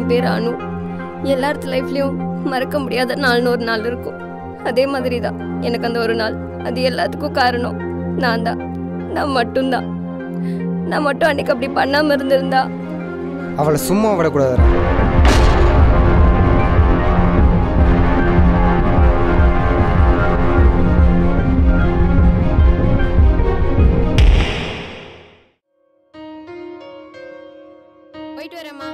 பேர் அனு எல்லாத்து லைஃப்லேயும் மறக்க முடியாத நாள்னு ஒரு நாள் இருக்கும் அதே மாதிரி தான் எனக்கு அந்த ஒரு நாள் அது எல்லாத்துக்கும் காரணம் நான் தான் நான் மட்டும்தான் நான் மட்டும் அன்னைக்கு அப்படி பண்ணாமல் இருந்திருந்தா அவளை சும்மா விடக்கூடாதுடா போயிட்டு வரேம்மா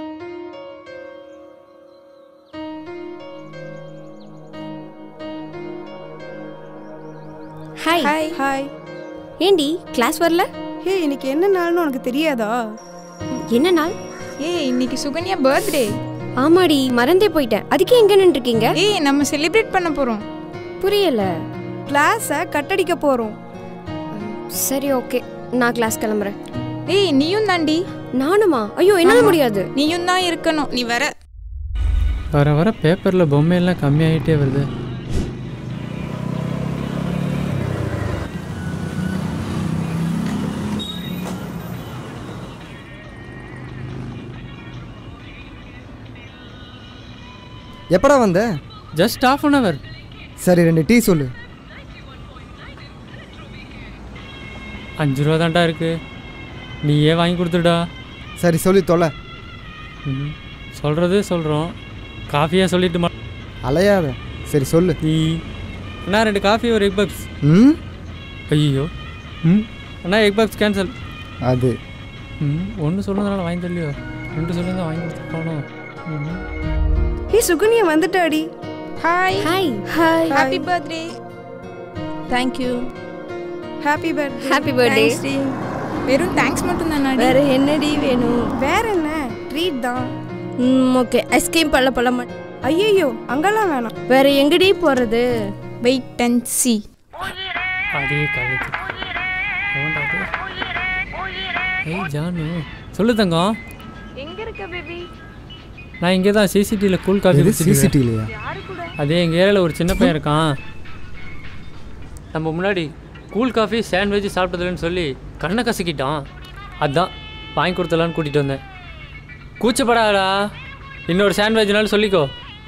ஹாய் ஹாய் ஹாய் ஏண்டி கிளாஸ் வரல ஹே இன்னைக்கு என்ன நாள்னு உனக்கு தெரியாதா என்ன நாள் ஏய் இன்னைக்கு சுகன்யா பர்த்டே ஆமாடி மறந்தே போயிட்டேன் அதுக்கே எங்க நின்றுருக்கீங்க ஏய் நம்ம செலிப்ரேட் பண்ண போறோம் புரியல கிளாஸை கட்டடிக்க போகிறோம் சரி ஓகே நான் கிளாஸ் கிளம்புறேன் ஏய் நீயும் தாண்டி நானுமா ஐயோ என்னால முடியாது நீயும் தான் இருக்கணும் நீ வர வர வர பேப்பரில் பொம்மையெல்லாம் கம்மியாகிட்டே வருது எப்படா வந்த ஜஸ்ட் ஆஃப் அன் ஹவர் சரி ரெண்டு டீ சொல்லு அஞ்சு ரூபா தான்டா இருக்கு நீயே வாங்கி கொடுத்துடா சரி சொல்லி தொலை ம் சொல்கிறது சொல்கிறோம் காஃபியாக சொல்லிட்டு மா அலையாத சரி சொல்லு டீ அண்ணா ரெண்டு காஃபி ஒரு எக் பப்ஸ் ம் ஐயோ ம் அண்ணா எக் பப்ஸ் கேன்சல் அது ம் ஒன்று சொன்னதுனால வாங்கி தரலையோ ரெண்டு சொல்லுங்க வாங்கி கொடுத்துருப்பானோ ம் ஹே சுகன்யா வந்துட்டாடி hi hi hi happy birthday thank you happy birthday happy birthday வெறும் தேங்க்ஸ் மட்டும் தானாடி வேற என்னடி வேணும் வேற என்ன ட்ரீட் தான் ம் ஓகே ஐஸ்கிரீம் பல்ல பல்ல மாட்டேன் ஐயையோ அங்கெல்லாம் வேணாம் வேற எங்கடி போறது வெயிட் அண்ட் சி அதே காலேஜ் எவன்டா அது? ஏய் ஜானு சொல்லு தங்கம் எங்க இருக்க பேபி நான் இங்கே தான் சிசிடிவியில் கூல் காஃபி இது குடிச்சிட்டு இருக்கேன். சிசிடிவிலையா அதே எங்கள் ஏரியாவில் ஒரு சின்ன பையன் இருக்கான் நம்ம முன்னாடி கூல் காஃபி சாண்ட்விச் சாப்பிட்டதுலன்னு சொல்லி கண்ணை கசக்கிட்டான் அதான் வாங்கி கொடுத்தலான்னு கூட்டிகிட்டு வந்தேன் கூச்சப்படாதடா இன்னொரு சாண்ட்விச்னாலும் சொல்லிக்கோ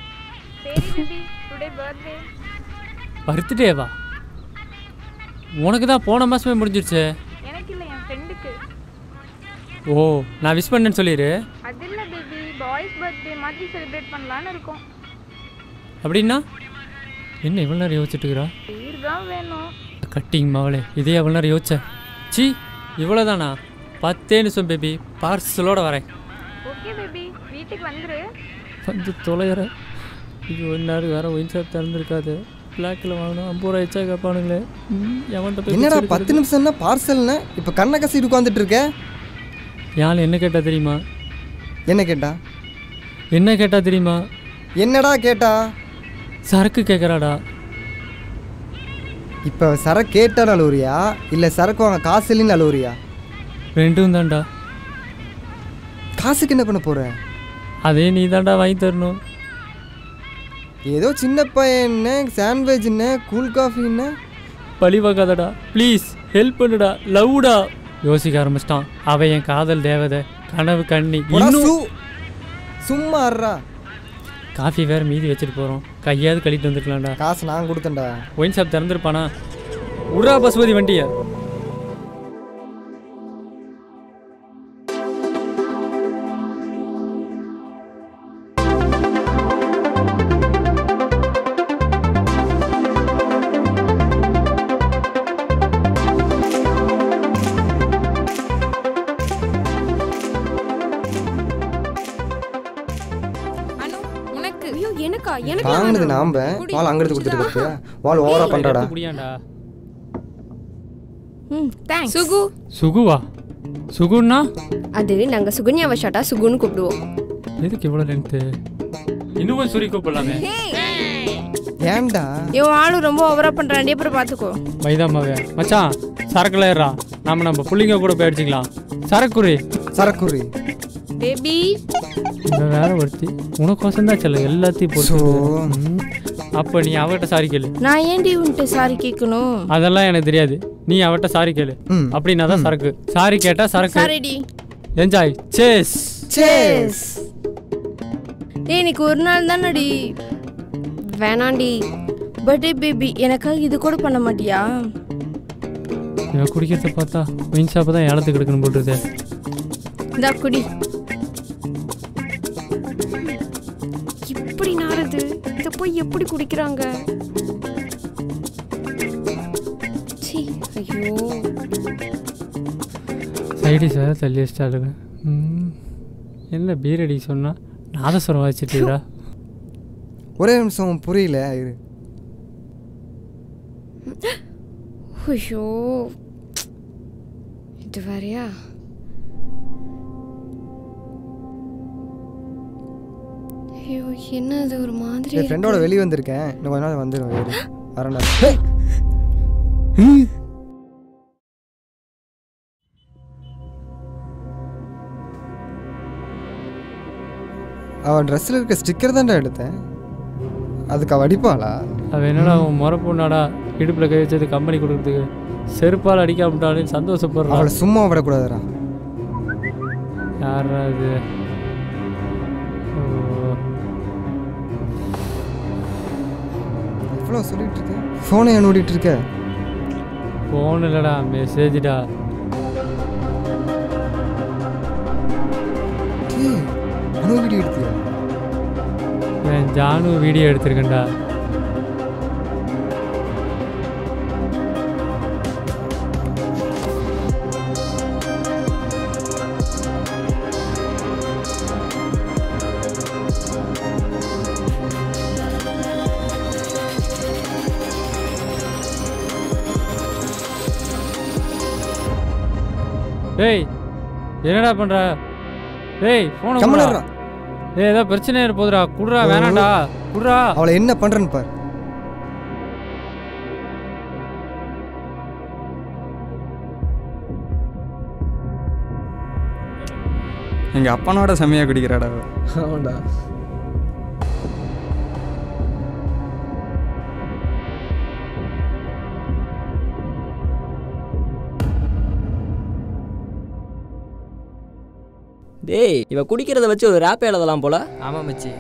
பர்த்டேவா உனக்கு தான் போன மாதமே முடிஞ்சிருச்சே எனக்கு இல்ல என் ஃப்ரெண்டுக்கு ஓ நான் விஷ் பண்ணேன்னு சொல்லிடு அது இல்ல பேபி பாய்ஸ் பர்த்டே மாதிரி செலிப்ரேட் பண்ணலாம்னு இருக்கோம் அப்படின்னா என்ன இவ்வளோ நேரம் யோசிச்சுட்டு இருக்கிறா பேர் தான் வேணும் கட்டிங் மவளே இதே எவ்வளோ நேரம் யோசிச்சேன் சி இவ்வளோதானா பத்தே நிமிஷம் பேபி பார்சலோட வரேன் ஓகே பேபி வீட்டுக்கு வந்துரு வந்து தொலைகிற இது ஒரு நேரம் வேற ஒயின் ஷாப் திறந்துருக்காது பிளாக்கில் வாங்கணும் ஐம்பது ரூபா எச்சா கேட்பானுங்களே ம், எவன்கிட்ட போய் என்னடா பிச்சை பத்து எடுக்கிறது? நிமிஷம்னா பார்சல்னு இப்போ கண்ணை கசிட்டு உட்காந்துட்டு இருக்க யாழ் என்ன கேட்டா தெரியுமா என்ன கேட்டா என்ன கேட்டா தெரியுமா என்னடா கேட்டா சரக்கு கேட்குறாடா இப்போ சரக்கு கேட்டால் அழுவுறியா இல்லை சரக்கு வாங்க காசு இல்லைன்னு அழுவுறியா ரெண்டும் தான்டா காசுக்கு என்ன பண்ண போற அதே நீ தான்டா வாங்கி தரணும் ஏதோ சின்ன பையன்னு சாண்ட்விச்னு கூல் காஃபின்னு பழி வாங்காதடா ப்ளீஸ் ஹெல்ப் பண்ணுடா லவ்டா யோசிக்க ஆரம்பிச்சிட்டான் அவன் என் காதல் தேவதை கனவு கண்ணி போடா, இன்னும் சு- சும்மா அறா காஃபி வேற மீதி வச்சுட்டு போகிறோம் கையாவது கழிட்டு வந்துருக்கலாம்டா காசு நான் கொடுத்தேன்டா ஒயின் ஷாப் திறந்துருப்பானா உடா பசுபதி வண்டியை அனு உனக்கு ஐயோ எனக்கா எனக்கு வாங்கினது நாம வாள் அங்கிருந்து கொடுத்துட்டு இருக்கியா வாள் ஓவரா பண்றாடா குடியாண்டா ம் தேங்க்ஸ் சுகு சுகுவா சுகுன்னா அது நாங்க சுகன்யாவை ஷாட்டா சுகுன்னு கூப்பிடுவோம் எதுக்கு இவ்வளோ லென்த்து இன்னும் கொஞ்சம் சுரி கூப்பிடலாமே ஏன்டா இவன் ஆளும் ரொம்ப ஓவரா பண்றாண்டி அப்புறம் பாத்துக்கோ மைதாமாவே மச்சான் சரக்குல ஏறா நாம நம்ம புள்ளிங்க கூட போய் அடிச்சுக்கலாம் சரக்குரி சரக்குரி பேபி இவன் வேற ஒருத்தி உனக்கோசம் தான் செல்ல எல்லாத்தையும் ஸோ போட்டு ம். அப்ப நீ அவகிட்ட சாரி கேளு நான் ஏன்டி உன்ட்டு சாரி கேட்கணும் அதெல்லாம் எனக்கு தெரியாது நீ அவட்ட சாரி கேளு ம் அப்படின்னா தான் சரக்கு சாரி கேட்டா சரக்கு சாரிடி என்ஜாய் சேஸ் சேஸ் டேய் இன்னைக்கு ஒரு நாள் தானடி வேணாண்டி பர்த்டே பேபி எனக்காக இது கூட பண்ண மாட்டியா இவன் குடிக்கிறத பார்த்தா ஒயின் ஷாப்பை தான் ஏலத்துக்கு எடுக்கணும் போட்டுருது இந்தா குடி இப்படி நாறுது இதை போய் எப்படி குடிக்கிறாங்க சீ, ஐயோ சைடி சார் தள்ளி வச்சிட்டாருங்க ம், என்ன பீர் அடி சொன்னா நாதஸ்வரம் வச்சுட்டுடா ஒரே நிமிஷம் புரியல இரு ஐயோ இது வேறையா ஐயோ என்ன அது ஒரு மாதிரி என் ஃப்ரெண்டோட இருக்கு. வெளியே வந்திருக்கேன் இன்னும் கொஞ்ச நாள் வந்துடும் இரு வரேன்டா அவன் ட்ரெஸ்ஸில் இருக்க ஸ்டிக்கர் தான்டா எடுத்தேன் அதுக்கு அவள் அடிப்பாளா அவன் என்னடா அவன் முறை பொண்ணாடா இடுப்பில் கை வச்சது கம்பெனி கொடுக்குறதுக்கு செருப்பால் அடிக்காமட்டாலும் சந்தோஷப்படுறான் அவளை சும்மா விடக்கூடாதுடா யாரா இது ஓ, எவ்வளோ சொல்லிட்டு இருக்க ஃபோனை ஏன் நோண்டிட்டு இருக்க phone இல்லடா மெசேஜ்டா டேய், அனு வீடியோ எடுத்தியா நான் ஜானு வீடியோ எடுத்திருக்கேன்டா டேய் என்னடா பண்ற டேய் போன கம்மலர்றா ஏய் ஏதோ பிரச்சனை போதுடா குடுறா வேணாம்டா குடுறா அவளை என்ன பண்ணுறேன்னு பார் எங்கள் அப்பனோட செம்மையாக குடிக்கிறாடா அவ. ஆமாண்டா டேய் இவ குடிக்கிறத வச்சு ஒரு ரேப் எழுதலாம் போல ஆமாம் மச்சி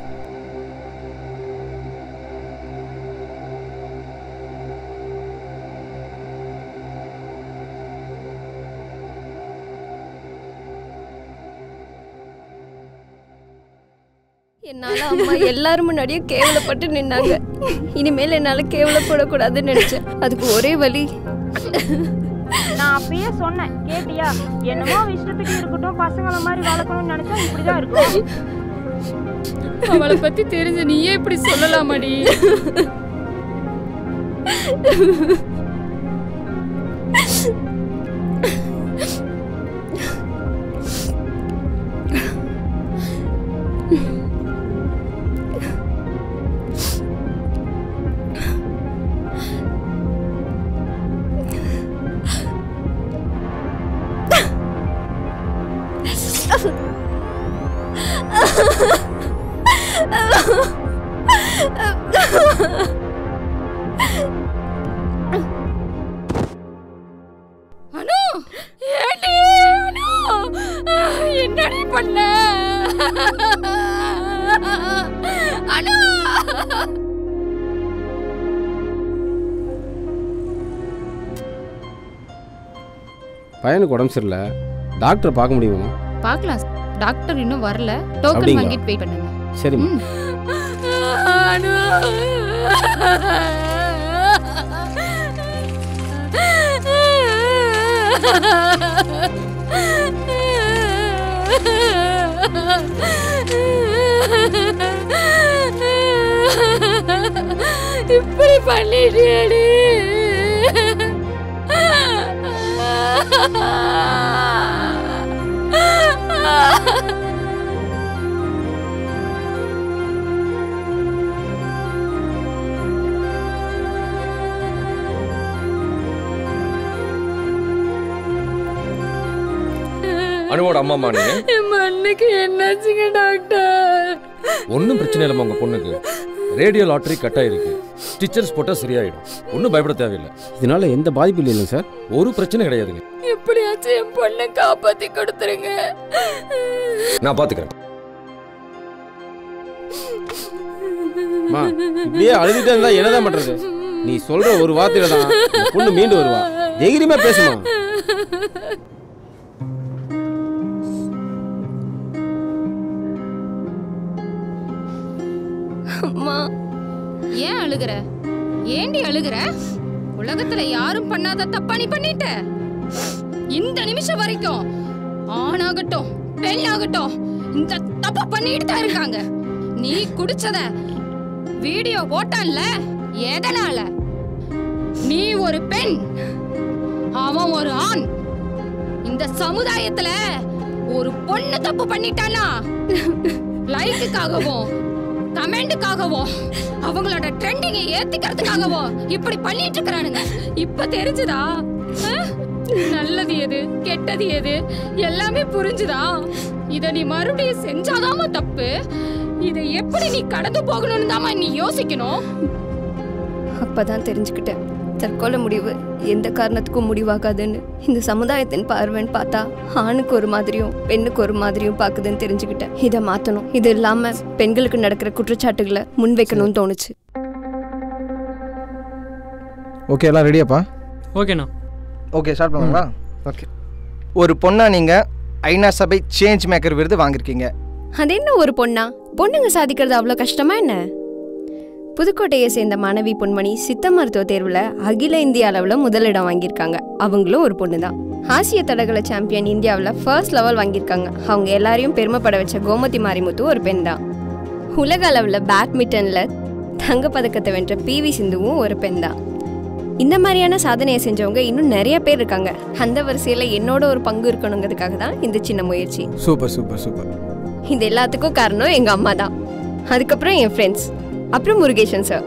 என்னால அம்மா எல்லாரும் முன்னாடியும் கேவலப்பட்டு நின்னாங்க இனிமேல் என்னால கேவலப்படக்கூடாதுன்னு நினைச்சேன் அதுக்கு ஒரே வழி நான் அப்பயே சொன்னேன் கேட்டியா என்னமோ அவ இஷ்டத்துக்கு இருக்கட்டும் பசங்கள மாதிரி வளர்க்கணும்னு நினைச்சா இப்படிதான் இருக்கும் அவளை பத்தி தெரிஞ்ச நீயே இப்படி சொல்லலாமாடி அனு ஏண்டி அனு என்னடி பண்ண அனு பையனுக்கு உடம்பு சரியில்லை டாக்டரை பார்க்க முடியுமா பார்க்கலாம் டாக்டர் இன்னும் வரல டோக்கன் அப்படிங்களா? வாங்கிட்டு வெயிட் பண்ணுங்க சரிம்மா ம். அனு இப்படி பண்ணிட்டியடி அனுவோட அம்மாம்மா நீங்க என் மண்ணுக்கு என்னாச்சுங்க டாக்டர் ஒன்றும் பிரச்சனை இல்லைம்மா உங்க பொண்ணுக்கு ரேடியோ லாட்டரி கட் ஆயிருக்கு ஸ்டிச்சர்ஸ் போட்டால் சரியாயிடும் ஒன்றும் பயப்பட தேவையில்லை இதனால எந்த பாதிப்பும் இல்லைங்க சார் ஒரு பிரச்சனை கிடையாதுங்க எப்படியாச்சும் என் பொண்ணை காப்பாத்தி கொடுத்துருங்க நான் பார்த்துக்கிறேன் அம்மா இப்படியே அழுதுட்டே இருந்தா என்னதான் பண்றது நீ சொல்ற ஒரு வார்த்தையில தான் இந்த பொண்ணு மீண்டு வருவா தைரியமா பேசுமா அம்மா ஏன் அழுகுற ஏண்டி அழுகுற உலகத்துல யாரும் பண்ணாத தப்பா நீ பண்ணிட்ட இந்த நிமிஷம் வரைக்கும் ஆணாகட்டும் பெண்ணாகட்டும் இந்த தப்ப பண்ணிட்டு தான் இருக்காங்க நீ குடிச்சத வீடியோ போட்டான்ல எதனால நீ ஒரு பெண் அவன் ஒரு ஆண் இந்த சமுதாயத்துல ஒரு பொண்ணு தப்பு பண்ணிட்டானா லைக்குக்காகவும் கமெண்ட்டுக்காகவும் அவங்களோட ட்ரெண்டிங்கை ஏத்திக்கிறதுக்காகவும் இப்படி பண்ணிட்டு இருக்கிறானுங்க இப்ப தெரிஞ்சுதா அஹ்? நல்லது எது கெட்டது எது எல்லாமே புரிஞ்சுதா இத நீ மறுபடியும் செஞ்சாதாம தப்பு இதை எப்படி நீ கடந்து போகணும்னு தாமா நீ யோசிக்கணும் அப்பதான் தெரிஞ்சுக்கிட்டேன் தற்கொலை முடிவு எந்த காரணத்துக்கும் முடிவாகாதுன்னு இந்த சமுதாயத்தின் பார்வைன்னு பார்த்தா ஆணுக்கு ஒரு மாதிரியும் பெண்ணுக்கு ஒரு மாதிரியும் பார்க்குதுன்னு தெரிஞ்சுக்கிட்டேன் இதை மாற்றணும் இது இல்லாம பெண்களுக்கு நடக்கிற குற்றச்சாட்டுகளை முன்வைக்கணும்னு தோணுச்சு ஓகே எல்லாம் ரெடியாப்பா ஓகேண்ணா ஓகே ஸ்டார்ட் பண்ணுங்களா ஓகே ஒரு பொண்ணா நீங்கள் ஐநா சபை சேஞ்ச் மேக்கர் விருது வாங்கியிருக்கீங்க அது என்ன ஒரு பொண்ணா பொண்ணுங்க சாதிக்கிறது அவ்வளோ கஷ்டமா என்ன புதுக்கோட்டையை சேர்ந்த மாணவி பொன்மணி சித்த மருத்துவ தேர்வில் அகில இந்திய அளவில் முதலிடம் வாங்கியிருக்காங்க அவங்களும் ஒரு பொண்ணு தான் ஆசிய தடகள சாம்பியன் இந்தியாவில் ஃபர்ஸ்ட் லெவல் வாங்கியிருக்காங்க அவங்க எல்லாரையும் பெருமைப்பட வச்ச கோமதி மாரிமுத்து ஒரு பெண் தான் உலக அளவில் பேட்மிண்டனில் தங்கப்பதக்கத்தை வென்ற பிவி சிந்துவும் ஒரு பெண் தான் இந்த மாதிரியான சாதனையை செஞ்சவங்க இன்னும் நிறைய பேர் இருக்காங்க அந்த வரிசையில் என்னோட ஒரு பங்கு இருக்கணுங்கிறதுக்காக தான் இந்த சின்ன முயற்சி சூப்பர் சூப்பர் சூப்பர் இது எல்லாத்துக்கும் காரணம் எங்கள் அம்மா தான் அதுக்கப்புறம் என் ஃப்ரெண்ட்ஸ் அப்புறம் முருகேசன் சார்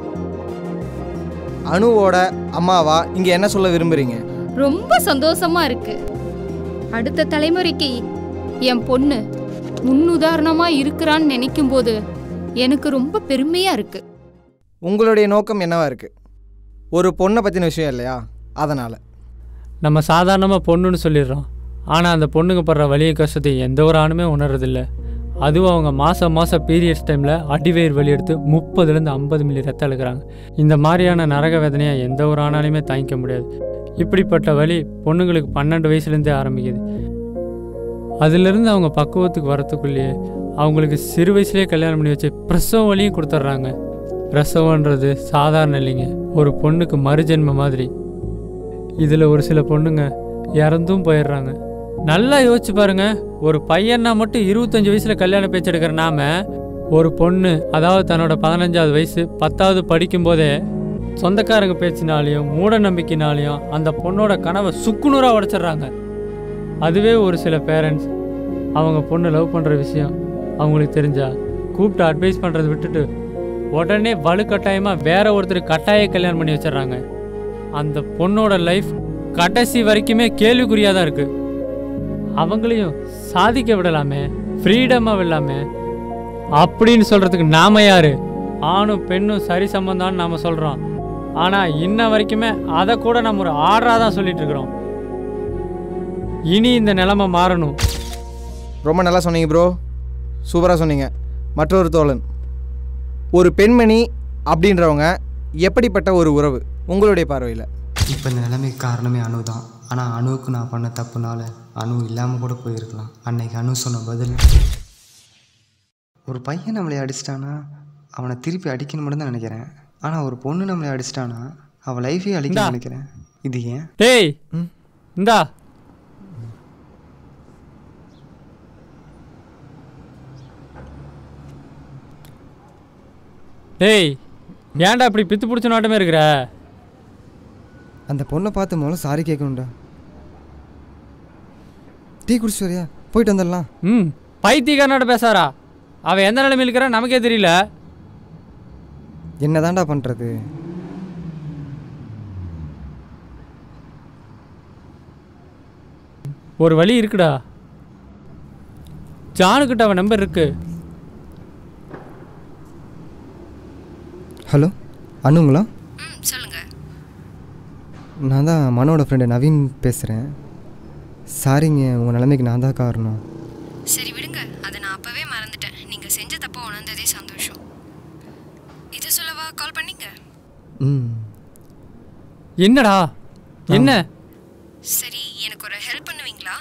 அணுவோட அம்மாவா இங்கே என்ன சொல்ல விரும்புறீங்க ரொம்ப சந்தோஷமா இருக்கு அடுத்த தலைமுறைக்கு என் பொண்ணு முன்னுதாரணமா இருக்கிறான்னு நினைக்கும் போது எனக்கு ரொம்ப பெருமையா இருக்கு உங்களுடைய நோக்கம் என்னவா இருக்கு ஒரு பொண்ணை பற்றின விஷயம் இல்லையா அதனால் நம்ம சாதாரணமாக பொண்ணுன்னு சொல்லிடுறோம் ஆனால் அந்த பொண்ணுங்க படுற வலிய கஷ்டத்தை எந்த ஒரு ஆணுமே உணர்றதில்ல அதுவும் அவங்க மாதம் மாதம் பீரியட்ஸ் டைமில் அடிவயிறு வலி எடுத்து முப்பதுலேருந்து ஐம்பது மில்லி ரத்தம் அழுக்கிறாங்க இந்த மாதிரியான நரக வேதனையை எந்த ஒரு ஆணாலையுமே தாங்கிக்க முடியாது இப்படிப்பட்ட வலி பொண்ணுங்களுக்கு பன்னெண்டு வயசுலேருந்தே ஆரம்பிக்குது அதிலிருந்து அவங்க பக்குவத்துக்கு வரத்துக்குள்ளேயே அவங்களுக்கு சிறு வயசுலேயே கல்யாணம் பண்ணி வச்சு பிரசவ வலியும் கொடுத்துட்றாங்க பிரசவன்றது சாதாரண இல்லைங்க ஒரு பொண்ணுக்கு மறுஜென்ம மாதிரி இதில் ஒரு சில பொண்ணுங்க இறந்தும் போயிடுறாங்க நல்லா யோசிச்சு பாருங்க ஒரு பையன்னா மட்டும் இருபத்தஞ்சு வயசுல கல்யாண பேச்சு எடுக்கிற நாம ஒரு பொண்ணு அதாவது தன்னோட பதினஞ்சாவது வயசு பத்தாவது படிக்கும்போதே சொந்தக்காரங்க பேச்சினாலையும் மூட நம்பிக்கைனாலையும் அந்த பொண்ணோட கனவை சுக்குநூறாக உடைச்சிடுறாங்க அதுவே ஒரு சில பேரண்ட்ஸ் அவங்க பொண்ணு லவ் பண்ணுற விஷயம் அவங்களுக்கு தெரிஞ்சா கூப்பிட்டு அட்வைஸ் பண்ணுறதை விட்டுட்டு உடனே வலுக்கட்டாயமாக வேற ஒருத்தர் கட்டாய கல்யாணம் பண்ணி வச்சிடுறாங்க அந்த பொண்ணோட லைஃப் கடைசி வரைக்குமே கேள்விக்குறியாக தான் இருக்குது அவங்களையும் சாதிக்க விடலாமே ஃப்ரீடமாக விடலாமே அப்படின்னு சொல்கிறதுக்கு நாம யாரு ஆணும் பெண்ணும் சரி சம்பந்தான்னு நாம சொல்கிறோம் ஆனால் இன்ன வரைக்குமே அதை கூட நம்ம ஒரு ஆர்டராக தான் சொல்லிட்டு இருக்கிறோம் இனி இந்த நிலைமை மாறணும் ரொம்ப நல்லா சொன்னீங்க ப்ரோ சூப்பராக சொன்னீங்க மற்றொரு தோழன் ஒரு பெண்மணி அப்படின்றவங்க எப்படிப்பட்ட ஒரு உறவு உங்களுடைய பார்வையில் இப்போ இந்த நிலைமைக்கு காரணமே அணு தான் ஆனால் அணுவுக்கு நான் பண்ண தப்புனால அணு இல்லாமல் கூட போயிருக்கலாம் அன்னைக்கு அணு சொன்ன பதில் ஒரு பையன் நம்மளை அடிச்சிட்டானா அவனை திருப்பி அடிக்கணும் மட்டும் தான் நினைக்கிறேன் ஆனால் ஒரு பொண்ணு நம்மளை அடிச்சிட்டானா அவள் லைஃபையும் அடிக்கணும்னு நினைக்கிறேன் இது ஏன் டேய் இந்தா டேய் ஏன்டா இப்படி பித்து பிடிச்ச நாட்டமே இருக்கிற அந்த பொண்ணை பார்த்து முதல்ல சாரி கேட்கணும்டா டீ குடிச்சு வரியா போயிட்டு வந்துடலாம் ம் பைத்தியக்காரனோட பேசாரா அவன் எந்த நிலைமையில் இருக்கிறா நமக்கே தெரியல என்னதான்டா பண்ணுறது ஒரு வழி இருக்குடா ஜானுக்கிட்ட அவன் நம்பர் இருக்கு ஹலோ அனுங்களா சொல்லுங்க நான் தான் மனோட ஃப்ரெண்டு நவீன் பேசுகிறேன் சாரிங்க உங்கள் நிலைமைக்கு நான் தான் காரணம் சரி விடுங்க அதை நான் அப்பவே மறந்துட்டேன் நீங்க செஞ்ச தப்ப உணர்ந்ததே சந்தோஷம் ம் என்னடா என்ன சரி எனக்கு ஒரு ஹெல்ப் பண்ணுவீங்களா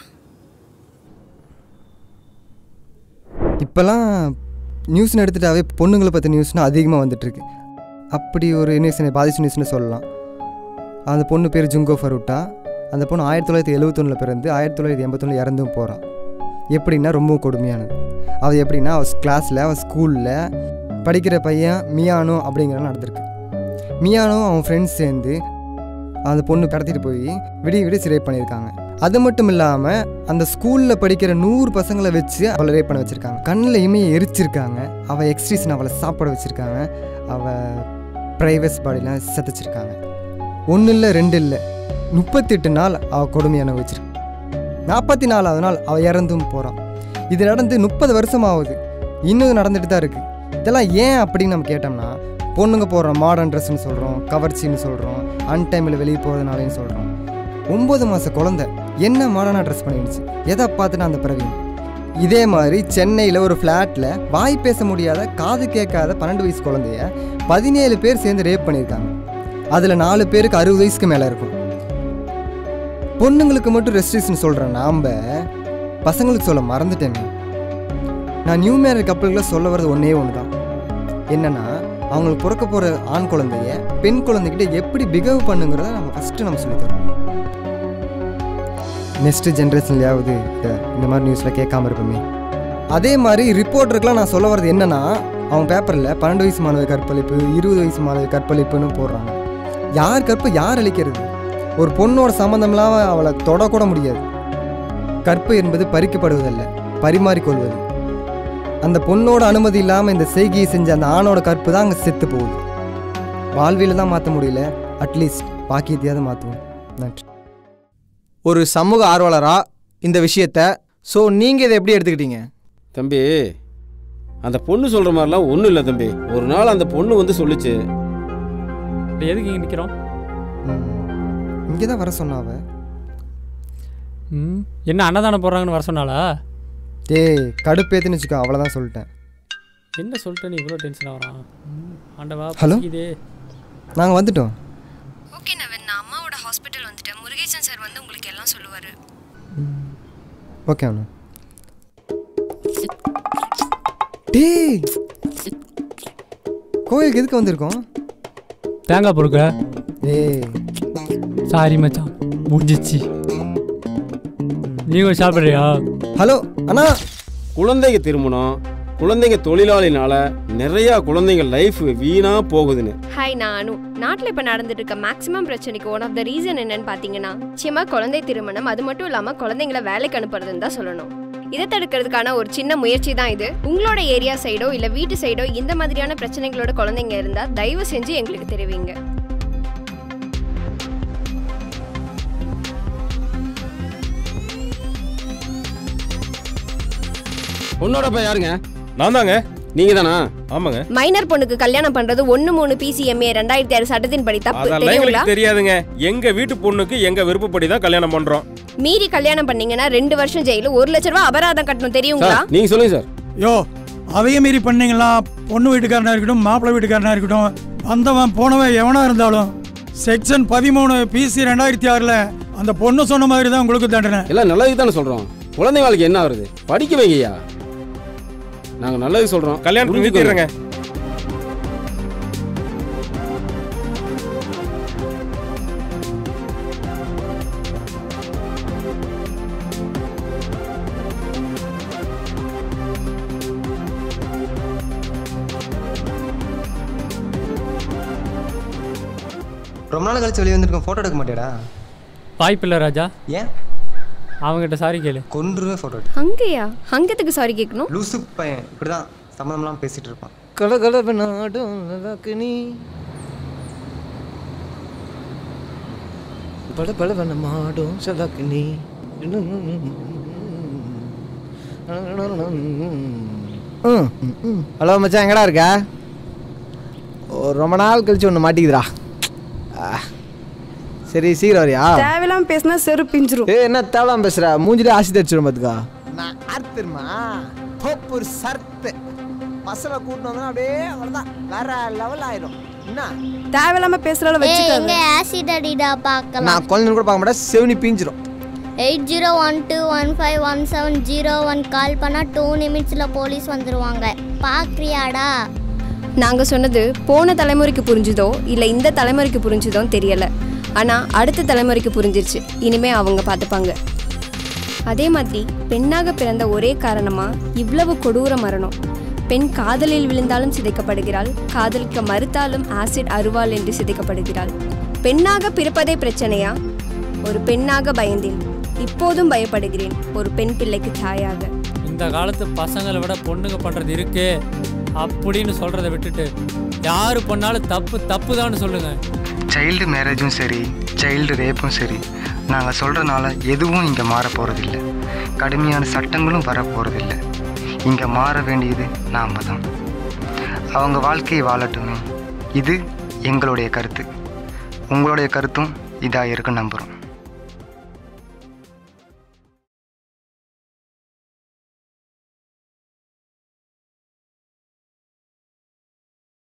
இப்போல்லாம் நியூஸ்னு எடுத்துட்டாவே பொண்ணுங்களை பற்றி நியூஸ்னால் அதிகமாக வந்துட்டுருக்கு அப்படி ஒரு நியூஸ் பாதிச்ச நியூஸ்னு சொல்லலாம் அந்த பொண்ணு பேர் ஜுங்கோ ஃபரூட்டா அந்த பொண்ணு ஆயிரத்தி தொள்ளாயிரத்தி எழுவத்தொன்னில் பிறந்து ஆயிரத்தி தொள்ளாயிரத்தி எண்பத்தொன்னில் இறந்தும் போகிறான் எப்படின்னா ரொம்ப கொடுமையானது அவள் எப்படின்னா அவள் கிளாஸில் அவள் ஸ்கூலில் படிக்கிற பையன் மியானோ அப்படிங்கிறவன் நடந்திருக்கு மியானோ அவன் ஃப்ரெண்ட்ஸ் சேர்ந்து அந்த பொண்ணு கடத்திட்டு போய் விடிய விடிய சிறை பண்ணியிருக்காங்க அது மட்டும் இல்லாமல் அந்த ஸ்கூலில் படிக்கிற நூறு பசங்களை வச்சு அவளை ரேப் பண்ண வச்சுருக்காங்க கண்ணில் இமையை எரிச்சிருக்காங்க அவள் எக்ஸ்ட்ரீஷன் அவளை சாப்பாட வச்சுருக்காங்க அவள் ப்ரைவேஸ் பாடிலாம் செத்துச்சிருக்காங்க ஒன்று இல்லை ரெண்டு இல்லை முப்பத்தெட்டு நாள் அவள் கொடுமை அனுபவிச்சிருக்கு நாற்பத்தி நாலாவது நாள் அவள் இறந்தும் போகிறான் இது நடந்து முப்பது வருஷம் ஆகுது இன்னும் நடந்துட்டு தான் இருக்குது இதெல்லாம் ஏன் அப்படின்னு நம்ம கேட்டோம்னா பொண்ணுங்க போடுற மாடர்ன் ட்ரெஸ்ஸுன்னு சொல்கிறோம் கவர்ச்சின்னு சொல்கிறோம் அன்டைமில் வெளியே போகிறதுனாலேன்னு சொல்கிறோம் ஒம்பது மாத குழந்தை என்ன மாடர்னாக ட்ரெஸ் பண்ணிடுச்சு எதை பார்த்துட்டு அந்த பிரவீன் இதே மாதிரி சென்னையில் ஒரு ஃப்ளாட்டில் வாய் பேச முடியாத காது கேட்காத பன்னெண்டு வயசு குழந்தைய பதினேழு பேர் சேர்ந்து ரேப் பண்ணியிருக்காங்க அதில் நாலு பேருக்கு அறுபது வயசுக்கு மேலே இருக்கும் பொண்ணுங்களுக்கு மட்டும் ரெஸ்ட்ரிக்ஷன் சொல்கிற நாம் பசங்களுக்கு சொல்ல மறந்துட்டேங்க நான் நியூ மேரேஜ் கப்பல்களை சொல்ல வர்றது ஒன்றே ஒன்று தான் என்னென்னா அவங்களுக்கு பிறக்க போகிற ஆண் குழந்தைய பெண் குழந்தைகிட்ட எப்படி பிஹேவ் பண்ணுங்கிறத நம்ம ஃபஸ்ட்டு நம்ம சொல்லித்தரோம் நெக்ஸ்ட்டு ஜென்ரேஷன்லையாவது இந்த மாதிரி நியூஸில் கேட்காம இருப்போமே அதே மாதிரி ரிப்போர்ட்டருக்குலாம் நான் சொல்ல வர்றது என்னென்னா அவன் பேப்பரில் பன்னெண்டு வயசு மாணவி கற்பழிப்பு இருபது வயசு மாணவி கற்பழிப்புன்னு போடுறாங்க யார் கற்பு யார் அழிக்கிறது ஒரு பொண்ணோட சம்மந்தம்லாம் அவளை தொடக்கூட முடியாது கற்பு என்பது பறிக்கப்படுவதல்ல பரிமாறிக்கொள்வது அந்த பொண்ணோட அனுமதி இல்லாமல் இந்த செய்கையை செஞ்ச அந்த ஆணோட கற்பு தான் அங்கே செத்து போகுது வாழ்வியில் தான் மாற்ற முடியல அட்லீஸ்ட் பாக்கியத்தையாவது மாற்றுவோம் நன்றி ஒரு சமூக ஆர்வலராக இந்த விஷயத்த ஸோ நீங்கள் இதை எப்படி எடுத்துக்கிட்டீங்க தம்பி அந்த பொண்ணு சொல்கிற மாதிரிலாம் ஒன்றும் இல்லை தம்பி ஒரு நாள் அந்த பொண்ணு வந்து சொல்லுச்சு இப்போ எதுக்கு இங்கே நிற்கிறோம் இங்கே தான் வர சொன்னாவ ம் என்ன அன்னதானம் போடுறாங்கன்னு வர சொன்னாலா டேய் கடுப்பேத்துன்னு வச்சுக்கோ அவ்வளோதான் சொல்லிட்டேன் என்ன சொல்லிட்டு நீ இவ்வளோ டென்ஷன் ஆகிறான் ஆண்டவா ஹலோ? இதே நாங்கள் வந்துட்டோம் ஓகே நவன் நான் அம்மாவோட ஹாஸ்பிட்டல் வந்துட்டேன் முருகேசன் சார் வந்து உங்களுக்கு எல்லாம் சொல்லுவார் ஓகே அண்ணா டேய் கோயிலுக்கு எதுக்கு வந்திருக்கோம் தேங்காய் பொறுக்க ஏய் சாரி மச்சான் முடிஞ்சிச்சு நீ கொஞ்சம் சாப்பிட்றியா ஹலோ அண்ணா குழந்தைங்க திருமணம் குழந்தைங்க தொழிலாளினால நிறையா குழந்தைங்க லைஃப் வீணாக போகுதுன்னு ஹாய் நான் அனு நாட்டில் இப்போ நடந்துட்டு இருக்க மேக்ஸிமம் பிரச்சனைக்கு ஒன் ஆஃப் த ரீசன் என்னன்னு பார்த்தீங்கன்னா நிச்சயமாக குழந்தை திருமணம் அது மட்டும் இல்லாமல் குழந்தைங்கள வேலைக்கு அனுப்புறதுன்னு தான் சொல்லணும் இதை தடுக்கிறதுக்கான ஒரு சின்ன முயற்சி தான் இது உங்களோட ஏரியா சைடோ இல்லை வீட்டு சைடோ இந்த மாதிரியான பிரச்சனைகளோட குழந்தைங்க இருந்தால் தயவு செஞ்சு எங்களுக்கு தெரிவிங்க பொண்ணோட பையன் யாருங்க நான் தாங்க நீங்கள் தானா ஆமாங்க மைனர் பொண்ணுக்கு கல்யாணம் பண்றது ஒன்னு மூணு பிசிஎம்ஏ ரெண்டாயிரத்தி ஆறு சட்டத்தின் படி தப்பு அதெல்லாம் தெரியுங்களா எங்களுக்கு தெரியாதுங்க எங்க வீட்டு பொண்ணுக்கு எங்க விருப்பப்படி தான் கல்யாணம் பண்றோம் மீறி கல்யாணம் பண்ணீங்கன்னா ரெண்டு வருஷம் ஜெயிலு ஒரு லட்ச ரூபாய் அபராதம் கட்டணும் தெரியுங்களா சார் நீங்கள் சொல்லுங்க சார் யோ அதைய மீறி பண்ணீங்களா பொண்ணு வீட்டுக்காரனா இருக்கட்டும் மாப்பிள்ளை வீட்டுக்காரனா இருக்கட்டும் வந்தவன் போனவன் எவனா இருந்தாலும் செக்ஷன் பதிமூணு பிசி ரெண்டாயிரத்தி ஆறில் அந்த பொண்ணு சொன்ன மாதிரி தான் உங்களுக்கு தண்டனை எல்லாம் நல்லதுக்கு தானே சொல்கிறோம் குழந்தை வாழ்க்கை என்ன ஆகுறது படிக்க வைங்கய்யா நாங்கள் நல்லது சொல்கிறோம் கல்யாணத்துக்கு நிறுத்திடுறேங்க ரொம்ப நாள் கழிச்சு வெளியே வந்திருக்கோம் ஃபோட்டோ எடுக்க மாட்டேடா வாய்ப்பில்லை ராஜா ஏன் அவங்ககிட்ட சாரி கேளு கொன்றுவே ஃபோட்டோ அங்கேயா அங்கத்துக்கு சாரி கேட்கணும் லூசு பையன் இப்படி தான் சம்மந்தம்லாம் பேசிகிட்டு இருப்பான் கலகலவ நாடும் நீ பல பலவன மாடும் சதக்கு நீ ஹலோ மச்சான் எங்கடா இருக்க ஓ, ரொம்ப நாள் கழிச்சு ஒன்று மாட்டிக்குதுடா ஆ. சரி சீக்கிரம் வரியா தேவையில்லாம பேசினா செரு பிஞ்சிரும் ஏ என்ன தேவலாம் பேசுற மூஞ்சிலே ஆசி தச்சிடும் பார்த்துக்கா நான் யார் தெரியுமா ஒரு சர்த்து பசங்களை கூட்டிட்டு வந்தா அப்படியே அவ்வளோதான் வேற லெவல் ஆயிடும் தேவையில்லாம பேசுறால ஏய் வச்சுக்காத எங்க ஆசிட் அடிடா பார்க்கலாம் நான் குழந்தைன்னு கூட பார்க்க மாட்டேன் செவனி பீஞ்சிரும் eight zero one two one five one seven zero one call பண்ணால் டூ நிமிட்ஸில் போலீஸ் வந்துருவாங்க பார்க்குறியாடா நாங்கள் சொன்னது போன தலைமுறைக்கு புரிஞ்சுதோ இல்லை இந்த தலைமுறைக்கு புரிஞ்சுதோ தெரியலை ஆனால் அடுத்த தலைமுறைக்கு புரிஞ்சிருச்சு இனிமே அவங்க பார்த்துப்பாங்க அதே மாதிரி பெண்ணாக பிறந்த ஒரே காரணமாக இவ்வளவு கொடூர மரணம் பெண் காதலில் விழுந்தாலும் சிதைக்கப்படுகிறாள் காதலிக்க மறுத்தாலும் ஆசிட் அருவாள் என்று சிதைக்கப்படுகிறாள் பெண்ணாக பிறப்பதே பிரச்சனையா ஒரு பெண்ணாக பயந்தேன் இப்போதும் பயப்படுகிறேன் ஒரு பெண் பிள்ளைக்கு தாயாக இந்த காலத்து பசங்களை விட பொண்ணுங்க பண்ணுறது இருக்கு அப்படின்னு சொல்கிறத விட்டுட்டு யார் பண்ணாலும் தப்பு தப்பு சொல்லுங்க சைல்டு மேரேஜும் சரி சைல்டு ரேப்பும் சரி நாங்கள் சொல்கிறனால எதுவும் இங்கே மாற போகிறதில்ல கடுமையான சட்டங்களும் வர போகிறதில்ல இங்கே மாற வேண்டியது நாம் தான் அவங்க வாழ்க்கையை வாழட்டுமே இது எங்களுடைய கருத்து உங்களுடைய கருத்தும் இதாக இருக்குன்னு நம்புகிறோம்